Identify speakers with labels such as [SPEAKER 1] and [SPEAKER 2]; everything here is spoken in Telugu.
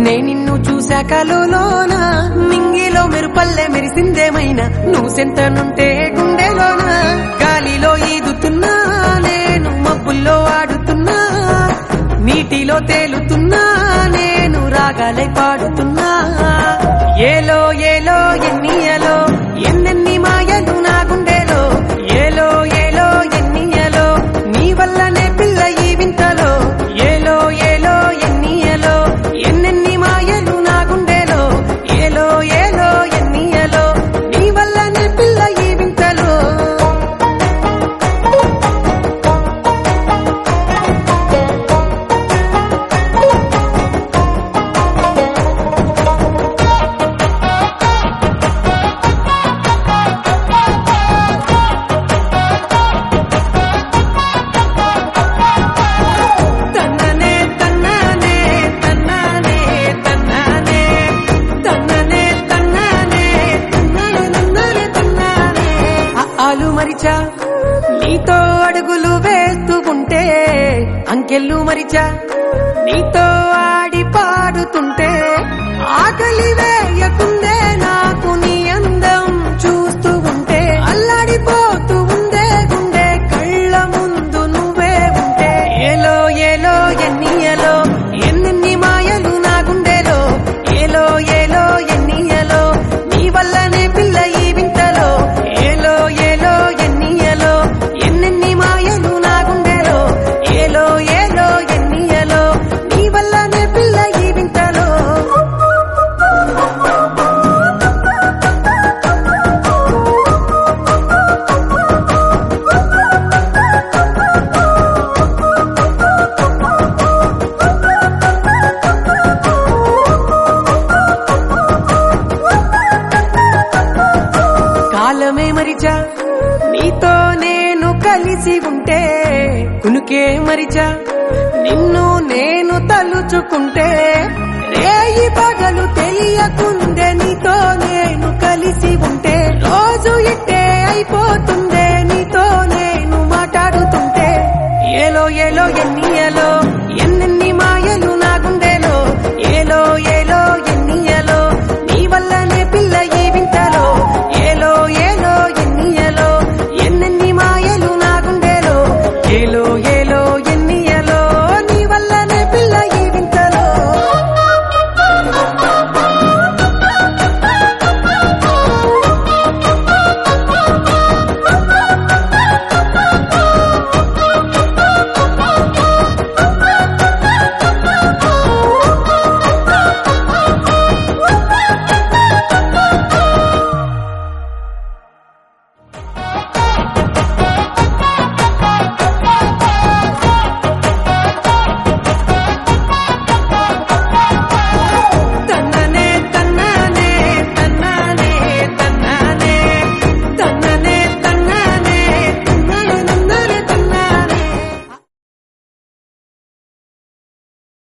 [SPEAKER 1] నే నిన్ను చూశాక లోన మింగిలో మెరుపల్లె మెరిసిందేమైనా నువ్వు సెంతనుంటే గుండెలోన గాలిలో ఈదుతున్నా నేను మబ్బుల్లో ఆడుతున్నా నీటిలో తేలుతున్నా నేను రాగాలై పాడుతున్నా ఏలో ఏలో ఎన్నియలో ఎన్నెన్ని మాయలు నా గుండెలో ఏలో ఏలో ఎన్నియలో నీ వల్లనే పిల్ల ఈ వింతలో ఏలో ఏలో ఎన్నియలో ఎన్నెన్ని మాయలు నా గుండెలో ఏలో ఏలో ఎన్నియలో నీ వల్లనే పిల్ల ఈ వింతలో తన్ననే తన్ననే తన్ననే తన్ననే తన్ననే తన్ననే తన్ననే తన్ననే ఆలు మరిచా నీతో అడుగులు వేస్తూ ఉంటే అంకెళ్ళు మరిచా నీతో ఆడి పాడుతుంటే ఆకలి వేయకుందే నాకు నీ అందం చూస్తూ ఉంటే అల్లాడిపోతూ ఉందే గుండె కళ్ళ ముందు నువ్వే ఉంటే ఏలో ఏలో ఎన్నియలో ఎన్నెన్ని మాయలు నా గుండెలో ఏలో ఏలో ఎన్నియలో నీ వల్లనే పిల్ల ఈ వింతలో ఏలో ఏలో ఎన్నియలో ఎన్నెన్ని మాయలు నా గుండెలో ఏలో ఏలో ఎన్నియలో నీ వల్లనే పిల్ల ఈ వింతలో కాలమే మరిచా నీతో నేను కలిసి ఉంటే కునుకే మరిచా నిన్ను నేను తలుచుకుంటే రేయి పగలు తెలియకుందే నీతో నేను కలిసి ఉంటే రోజు ఇట్టే అయిపోతుందే నీతో నేను మాట్లాడుతుంటే ఏలో ఏలో ఎన్నియలో